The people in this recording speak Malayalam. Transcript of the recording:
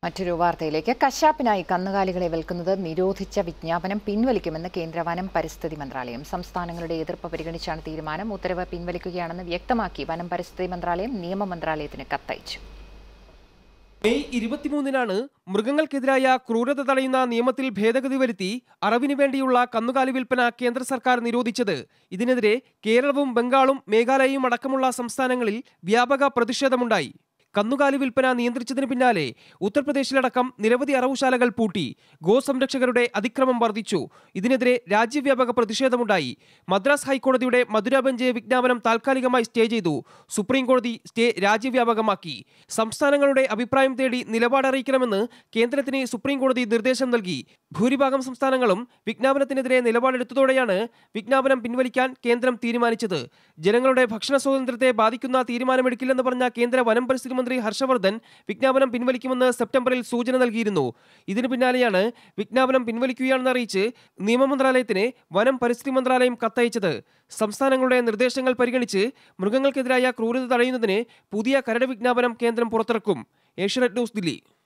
മറ്റൊരു വാർത്തയിലേക്ക് കശാപ്പിനായി കന്നുകാലികളെ വിൽക്കുന്നത് നിരോധിച്ച വിജ്ഞാപനം പിൻവലിക്കുമെന്ന് കേന്ദ്ര വനം പരിസ്ഥിതി മന്ത്രാലയം സംസ്ഥാനങ്ങളുടെ എതിർപ്പ് പരിഗണിച്ചാണ് തീരുമാനം ഉത്തരവ് പിൻവലിക്കുകയാണെന്ന് വ്യക്തമാക്കി വനം പരിസ്ഥിതി മന്ത്രാലയം നിയമ മന്ത്രാലയത്തിന് കത്തയച്ചു മെയ് ഇരുപത്തിമൂന്നിനാണ് മൃഗങ്ങൾക്കെതിരായ ക്രൂരത തടയുന്ന നിയമത്തിൽ ഭേദഗതി വരുത്തി അറവിന് വേണ്ടിയുള്ള കന്നുകാലി വിൽപ്പന കേന്ദ്ര സർക്കാർ നിരോധിച്ചത് ഇതിനെതിരെ കേരളവും ബംഗാളും മേഘാലയയും അടക്കമുള്ള സംസ്ഥാനങ്ങളിൽ വ്യാപക പ്രതിഷേധമുണ്ടായി കന്നുകാലി വിൽപ്പന നിയന്ത്രിച്ചതിന് പിന്നാലെ ഉത്തർപ്രദേശിലടക്കം നിരവധി അറവുശാലകൾ പൂട്ടി ഗോസംരക്ഷകരുടെ അതിക്രമം വർദ്ധിച്ചു ഇതിനെതിരെ രാജ്യവ്യാപക പ്രതിഷേധമുണ്ടായി മദ്രാസ് ഹൈക്കോടതിയുടെ മധുര ബെഞ്ച് വിജ്ഞാപനം താൽക്കാലികമായി സ്റ്റേ ചെയ്തു സുപ്രീം കോടതി സ്റ്റേ രാജ്യവ്യാപകമാക്കി സംസ്ഥാനങ്ങളുടെ അഭിപ്രായം തേടി നിലപാടറിയിക്കണമെന്ന് കേന്ദ്രത്തിന് സുപ്രീം കോടതി നിർദ്ദേശം നൽകി ഭൂരിഭാഗം സംസ്ഥാനങ്ങളും വിജ്ഞാപനത്തിനെതിരെ നിലപാടെടുത്തതോടെയാണ് വിജ്ഞാപനം പിൻവലിക്കാൻ കേന്ദ്രം തീരുമാനിച്ചത് ജനങ്ങളുടെ ഭക്ഷണ സ്വാതന്ത്ര്യത്തെ ബാധിക്കുന്ന തീരുമാനമെടുക്കില്ലെന്ന് പറഞ്ഞ കേന്ദ്ര വനം പരിസ്ഥിതി മന്ത്രി ഹർഷവർദ്ധൻ വിജ്ഞാപനം പിൻവലിക്കുമെന്ന് സെപ്റ്റംബറിൽ സൂചന നൽകിയിരുന്നു ഇതിനു പിന്നാലെയാണ് വിജ്ഞാപനം പിൻവലിക്കുകയാണെന്ന് അറിയിച്ച് നിയമ മന്ത്രാലയത്തിന് വനം പരിസ്ഥിതി മന്ത്രാലയം കത്തയച്ചത് സംസ്ഥാനങ്ങളുടെ നിർദ്ദേശങ്ങൾ പരിഗണിച്ച് മൃഗങ്ങൾക്കെതിരായ ക്രൂരത തടയുന്നതിന് പുതിയ കരട് വിജ്ഞാപനം കേന്ദ്രം പുറത്തിറക്കും ഏഷ്യനെറ്റ് ന്യൂസ് ദില്ലി